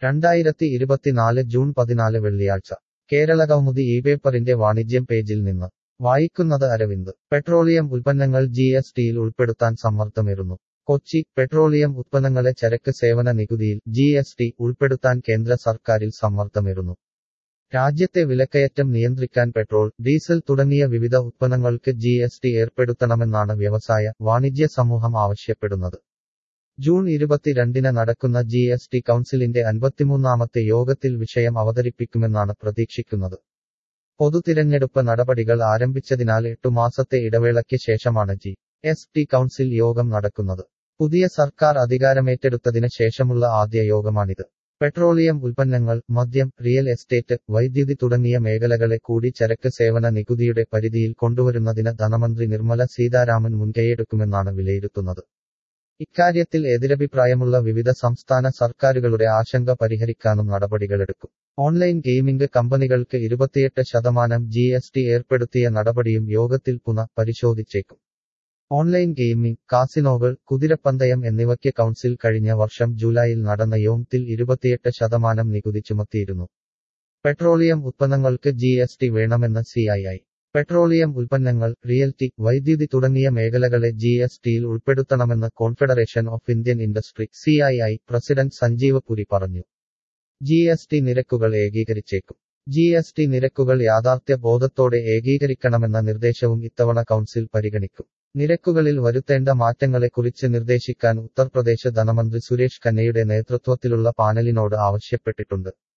രണ്ടായിരത്തി ഇരുപത്തിനാല് ജൂൺ പതിനാല് വെള്ളിയാഴ്ച കേരളകൗമുദി ഈ പേപ്പറിന്റെ വാണിജ്യം പേജിൽ നിന്ന് വായിക്കുന്നത് അരവിന്ദ് പെട്രോളിയം ഉൽപ്പന്നങ്ങൾ ജി എസ് ടിയിൽ ഉൾപ്പെടുത്താൻ സമ്മർദ്ദമേറുന്നു കൊച്ചി പെട്രോളിയം ഉത്പന്നങ്ങളെ ചരക്ക് സേവന നികുതിയിൽ ജി എസ് ടി ഉൾപ്പെടുത്താൻ കേന്ദ്ര സർക്കാരിൽ സമ്മർദ്ദമേറുന്നു രാജ്യത്തെ വിലക്കയറ്റം നിയന്ത്രിക്കാൻ പെട്രോൾ ഡീസൽ തുടങ്ങിയ വിവിധ ഉത്പന്നങ്ങൾക്ക് ജി എസ് ടി ഏർപ്പെടുത്തണമെന്നാണ് വ്യവസായ വാണിജ്യ സമൂഹം ആവശ്യപ്പെടുന്നത് ജൂൺ ഇരുപത്തിരണ്ടിന് നടക്കുന്ന ജി എസ് ടി കൗൺസിലിന്റെ അൻപത്തിമൂന്നാമത്തെ യോഗത്തിൽ വിഷയം അവതരിപ്പിക്കുമെന്നാണ് പ്രതീക്ഷിക്കുന്നത് പൊതുതിരഞ്ഞെടുപ്പ് നടപടികൾ ആരംഭിച്ചതിനാൽ എട്ടു മാസത്തെ ഇടവേളയ്ക്ക് ശേഷമാണ് ജി എസ് ടി കൗൺസിൽ യോഗം നടക്കുന്നത് പുതിയ സർക്കാർ അധികാരമേറ്റെടുത്തതിന് ശേഷമുള്ള ആദ്യ യോഗമാണിത് പെട്രോളിയം ഉൽപ്പന്നങ്ങൾ മദ്യം റിയൽ എസ്റ്റേറ്റ് വൈദ്യുതി തുടങ്ങിയ മേഖലകളെ കൂടി ചരക്ക് സേവന നികുതിയുടെ പരിധിയിൽ കൊണ്ടുവരുന്നതിന് ധനമന്ത്രി നിർമ്മല സീതാരാമൻ മുൻകൈയെടുക്കുമെന്നാണ് വിലയിരുത്തുന്നത് ഇക്കാര്യത്തിൽ എതിരഭിപ്രായമുള്ള വിവിധ സംസ്ഥാന സർക്കാരുകളുടെ ആശങ്ക പരിഹരിക്കാനും നടപടികളെടുക്കും ഓൺലൈൻ ഗെയിമിംഗ് കമ്പനികൾക്ക് ഇരുപത്തിയെട്ട് ശതമാനം ജി എസ് ടി ഏർപ്പെടുത്തിയ നടപടിയും യോഗത്തിൽ പുനഃ പരിശോധിച്ചേക്കും ഓൺലൈൻ ഗെയിമിംഗ് കാസിനോകൾ കുതിരപ്പന്തയം എന്നിവയ്ക്ക് കൗൺസിൽ കഴിഞ്ഞ വർഷം ജൂലൈയിൽ നടന്ന യോഗത്തിൽ ഇരുപത്തിയെട്ട് ശതമാനം നികുതി ചുമത്തിയിരുന്നു പെട്രോളിയം ഉത്പന്നങ്ങൾക്ക് ജി എസ് ടി വേണമെന്ന് സി ഐ ഐ പെട്രോളിയം ഉൽപ്പന്നങ്ങൾ റിയൽറ്റി വൈദ്യുതി തുടങ്ങിയ മേഖലകളെ ജി എസ് ടിയിൽ ഉൾപ്പെടുത്തണമെന്ന് confederation of Indian industry C I I president Sanjiv Puri പറഞ്ഞു ജി എസ് ടി നിരക്കുകൾ ഏകീകരിച്ചേക്കും ജി എസ് ടി നിരക്കുകൾ യാഥാർത്ഥ്യ ബോധത്തോടെ ഏകീകരിക്കണമെന്ന നിർദ്ദേശവും ഇത്തവണ കൗൺസിൽ പരിഗണിക്കും നിരക്കുകളിൽ വരുത്തേണ്ട മാറ്റങ്ങളെക്കുറിച്ച് നിർദ്ദേശിക്കാൻ ഉത്തർപ്രദേശ് ധനമന്ത്രി സുരേഷ് ഖന്നയുടെ നേതൃത്വത്തിലുള്ള പാനലിനോട് ആവശ്യപ്പെട്ടിട്ടുണ്ട്